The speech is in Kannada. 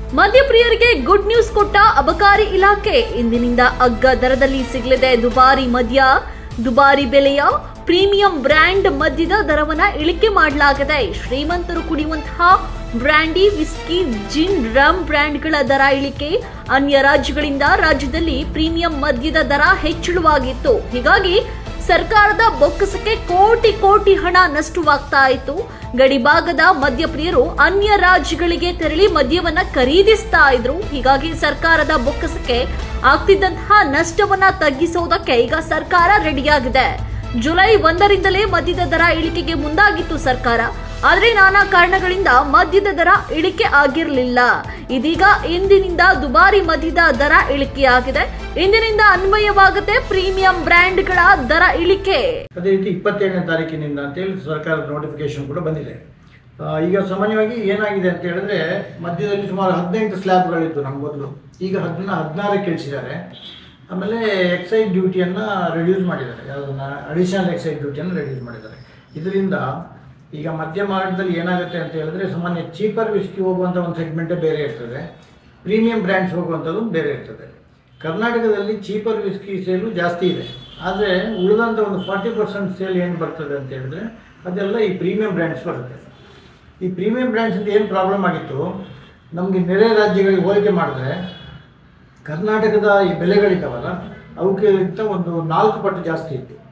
ಮದ್ಯಪ್ರಿಯರಿಗೆ ಗುಡ್ ನ್ಯೂಸ್ ಕೊಟ್ಟ ಅಬಕಾರಿ ಇಲಾಖೆ ಇಂದಿನಿಂದ ಅಗ್ಗ ದರದಲ್ಲಿ ಸಿಗಲಿದೆ ದುಬಾರಿ ಮದ್ಯ ದುಬಾರಿ ಬೆಲೆಯ ಪ್ರೀಮಿಯಂ ಬ್ರ್ಯಾಂಡ್ ಮದ್ಯದ ದರವನ್ನ ಇಳಿಕೆ ಮಾಡಲಾಗಿದೆ ಶ್ರೀಮಂತರು ಕುಡಿಯುವಂತಹ ಬ್ರ್ಯಾಂಡಿ ವಿಸ್ಕಿ ಜಿನ್ ರಮ್ ಬ್ರ್ಯಾಂಡ್ಗಳ ದರ ಇಳಿಕೆ ಅನ್ಯ ರಾಜ್ಯಗಳಿಂದ ರಾಜ್ಯದಲ್ಲಿ ಪ್ರೀಮಿಯಂ ಮದ್ಯದ ದರ ಹೆಚ್ಚಳವಾಗಿತ್ತು ಹೀಗಾಗಿ ಸರ್ಕಾರದ ಬೊಕ್ಕಸಕ್ಕೆ ಕೋಟಿ ಕೋಟಿ ಹಣ ನಷ್ಟವಾಗ್ತಾ ಇತ್ತು ಗಡಿಭಾಗದ ಮದ್ಯಪ್ರಿಯರು ಅನ್ಯ ರಾಜ್ಯಗಳಿಗೆ ತೆರಳಿ ಮದ್ಯವನ್ನ ಖರೀದಿಸ್ತಾ ಇದ್ರು ಹೀಗಾಗಿ ಸರ್ಕಾರದ ಬೊಕ್ಕಸಕ್ಕೆ ಆಗ್ತಿದ್ದಂತಹ ನಷ್ಟವನ್ನ ತಗ್ಗಿಸೋದಕ್ಕೆ ಈಗ ಸರ್ಕಾರ ರೆಡಿಯಾಗಿದೆ ಜುಲೈ ಒಂದರಿಂದಲೇ ಮದ್ಯದ ದರ ಇಳಿಕೆಗೆ ಮುಂದಾಗಿತ್ತು ಸರ್ಕಾರ ಆದರೆ ನಾನಾ ಕಾರಣಗಳಿಂದ ಮದ್ಯದ ದರ ಇಳಿಕೆ ಆಗಿರಲಿಲ್ಲ ಇದೀಗ ಇಂದಿನಿಂದ ದುಬಾರಿ ಮದ್ಯದ ದರ ಇಳಿಕೆಯಾಗಿದೆ ಇಂದಿನಿಂದ ಅನ್ವಯವಾಗುತ್ತೆ ಪ್ರೀಮಿಯಂ ಬ್ರ್ಯಾಂಡ್ಗಳ ದರ ಇಳಿಕೆ ಅದೇ ರೀತಿ ಇಪ್ಪತ್ತೇಳನೇ ತಾರೀಕಿನಿಂದ ಅಂತೇಳಿ ಸರ್ಕಾರದ ನೋಟಿಫಿಕೇಶನ್ ಕೂಡ ಬಂದಿದೆ ಆ, ಈಗ ಸಾಮಾನ್ಯವಾಗಿ ಏನಾಗಿದೆ ಅಂತ ಹೇಳಿದ್ರೆ ಮಧ್ಯದಲ್ಲಿ ಸುಮಾರು ಹದಿನೆಂಟು ಸ್ಲ್ಯಾಬ್ಗಳಿತ್ತು ನಮ್ಮ ಮೊದಲು ಈಗ ಹದಿನ ಹದಿನಾರಕ್ಕೆ ಇಳಿಸಿದ್ದಾರೆ ಆಮೇಲೆ ಎಕ್ಸೈಸ್ ಡ್ಯೂಟಿಯನ್ನು ರಿಡ್ಯೂಸ್ ಮಾಡಿದ್ದಾರೆ ಯಾವುದನ್ನ ಅಡಿಷನಲ್ ಎಕ್ಸೈಸ್ ಡ್ಯೂಟಿಯನ್ನು ರಿಡ್ಯೂಸ್ ಮಾಡಿದ್ದಾರೆ ಇದರಿಂದ ಈಗ ಮಧ್ಯ ಮಾರಾಟದಲ್ಲಿ ಏನಾಗುತ್ತೆ ಅಂತ ಹೇಳಿದ್ರೆ ಸಾಮಾನ್ಯ ಚೀಪರ್ ವಿಸ್ಕಿ ಹೋಗುವಂಥ ಒಂದು ಸೆಗ್ಮೆಂಟೇ ಬೇರೆ ಇರ್ತದೆ ಪ್ರೀಮಿಯಂ ಬ್ರ್ಯಾಂಡ್ಸ್ ಹೋಗುವಂಥದ್ದು ಬೇರೆ ಇರ್ತದೆ ಕರ್ನಾಟಕದಲ್ಲಿ ಚೀಪರ್ ವಿಸ್ಕಿ ಸೇಲು ಜಾಸ್ತಿ ಇದೆ ಆದರೆ ಉಳಿದಂಥ ಒಂದು ಫಾರ್ಟಿ ಪರ್ಸೆಂಟ್ ಸೇಲ್ ಏನು ಬರ್ತದೆ ಅಂತ ಹೇಳಿದ್ರೆ ಅದೆಲ್ಲ ಈ ಪ್ರೀಮಿಯಂ ಬ್ರ್ಯಾಂಡ್ಸ್ ಬರುತ್ತೆ ಈ ಪ್ರೀಮಿಯಂ ಬ್ರ್ಯಾಂಡ್ಸಿಂದ ಏನು ಪ್ರಾಬ್ಲಮ್ ಆಗಿತ್ತು ನಮಗೆ ನೆರೆ ರಾಜ್ಯಗಳಿಗೆ ಹೋಲಿಕೆ ಮಾಡಿದ್ರೆ ಕರ್ನಾಟಕದ ಈ ಬೆಲೆಗಳಿದ್ದಾವಲ್ಲ ಅವಕ್ಕಿಂತ ಒಂದು ನಾಲ್ಕು ಪಟ್ಟು ಜಾಸ್ತಿ ಇತ್ತು